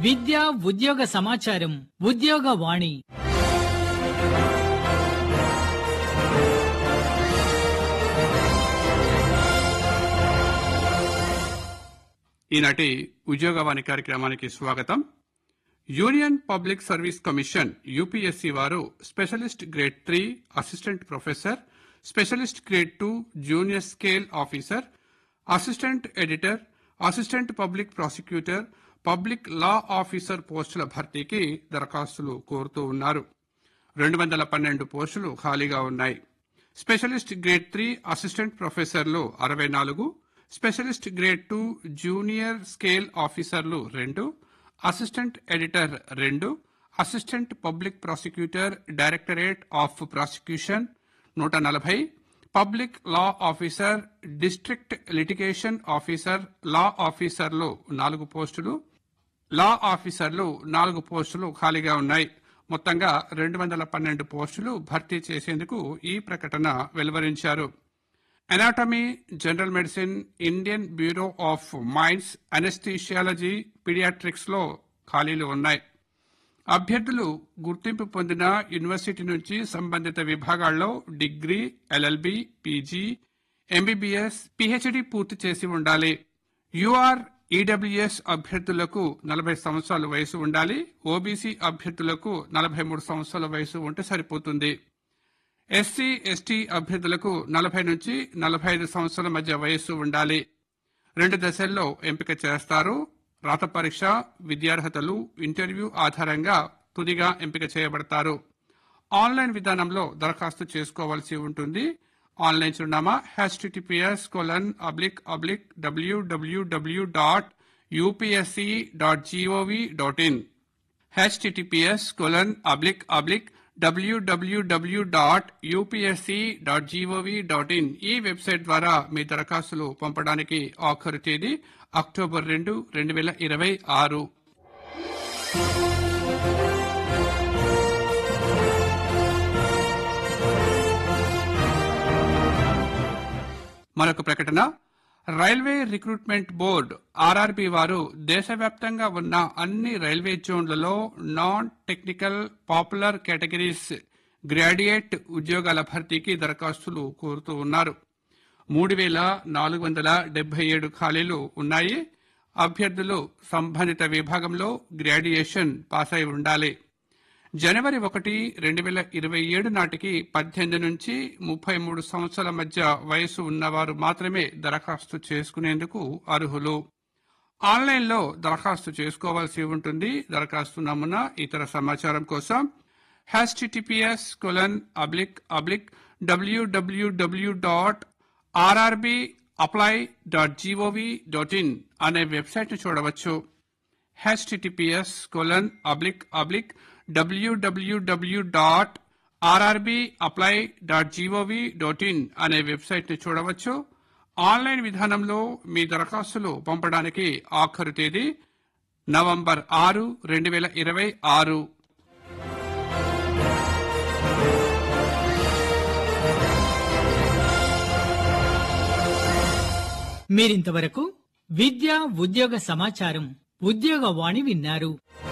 విద్య ఉద్యోగ సమాచారం ఉద్యోగ వాణి ఈనాటి ఉద్యోగవాణి కార్యక్రమానికి స్వాగతం union public service commission UPSC వారు specialist grade three assistant professor specialist grade two junior scale officer assistant editor assistant public prosecutor public law officer పోస్టుల భర్తీకి దరఖాస్తులు కోరుతూ ఉన్నారు రెండు వందల పన్నెండు పోస్టులు ఖాళీగా ఉన్నాయి స్పెషలిస్ట్ గ్రేడ్ త్రీ అసిస్టెంట్ ప్రొఫెసర్లు అరవై నాలుగు specialist grade two junior scale ఆఫీసర్లు రెండు అసిస్టెంట్ ఎడిటర్ రెండు assistant public prosecutor directorate of prosecution నూట నలభై public law officer district litigation officer law ఆఫీసర్లు నాలుగు పోస్టులు లా ఆఫీసర్లు నాలుగు పోస్టులు ఖాళీగా ఉన్నాయి మొత్తంగా రెండు వందల పన్నెండు పోస్టులు భర్తీ చేసేందుకు ఈ ప్రకటన వెలువరించారు anatomy general medicine Indian bureau of mines anaesthesiology paediatrics లో ఖాళీలు ఉన్నాయి అభ్యర్థులు గుర్తింపు పొందిన యూనివర్సిటీ నుంచి సంబంధిత విభాగాల్లో degree LLB PG MBBS PhD పూర్తి చేసి ఉండాలి యూఆర్ ఈడబ్ల్యూఎస్ అభ్యర్థులకు నలభై సంవత్సరాల వయసు ఉండాలి ఓబీసీ అభ్యర్థులకు నలభై మూడు సంవత్సరాల వయసు ఉంటే సరిపోతుంది ఎస్సీ ఎస్టీ అభ్యర్థులకు నలభై నుంచి నలభై ఐదు సంవత్సరాల మధ్య వయస్సు ఉండాలి రెండు దశల్లో ఎంపిక చేస్తారు రాత పరీక్ష విద్యార్హతలు ఇంటర్వ్యూ ఆధారంగా తుదిగా ఎంపిక చేయబడతారు ఆన్లైన్ విధానంలో దరఖాస్తు చేసుకోవాల్సి ఉంటుంది ఆన్లైన్ చిరునామా HTTPS colon oblique oblique WWW dot UPSC dot GOV dot in https colon oblique oblique www.upsc.gov.in ఈ వెబ్సైట్ ద్వారా మీ దరఖాస్తులు పంపడానికి ఆఖరు తేదీ అక్టోబర్ రెండు రెండు వేల ఇరవై ఆరు మరొక ప్రకటన రైల్వే రిక్రూట్మెంట్ బోర్డు ఆర్ఆర్బి వారు దేశవ్యాప్తంగా ఉన్న అన్ని రైల్వే జోన్లలో non technical popular categories graduate ఉద్యోగాల భర్తీకి దరఖాస్తులు కోరుతూ ఉన్నారు మూడు వేల నాలుగు వందల డెబ్బై ఏడు ఖాళీలు ఉన్నాయి అభ్యర్థులు సంబంధిత విభాగంలో గ్రాడ్యుయేషన్ పాస్ అయి ఉండాలి జనవరి ఒకటి రెండు వేల ఇరవై ఏడు నాటికి పద్దెనిమిది నుంచి ముప్పై మూడు సంవత్సరాల మధ్య వయసు ఉన్నవారు మాత్రమే దరఖాస్తు చేసుకునేందుకు అర్హులు ఆన్లైన్లో దరఖాస్తు చేసుకోవాల్సి ఉంటుంది దరఖాస్తు నమూనా ఇతర సమాచారం కోసం HTTPS colon oblique oblique WWW dot RRB apply dot GOV dot in అనే వెబ్సైట్ను చూడవచ్చు https colon oblique oblique www dot RRB apply dot GOV dot in అనే వెబ్సైట్ ని చూడవచ్చు ఆన్లైన్ విధానంలో మీ దరఖాస్తులు పంపడానికి ఆఖరు తేదీ నవంబర్ ఆరు రెండు వేల ఇరవై ఆరు మీరింతవరకు విద్య ఉద్యోగ సమాచారం ఉద్యోగ వాణి విన్నారు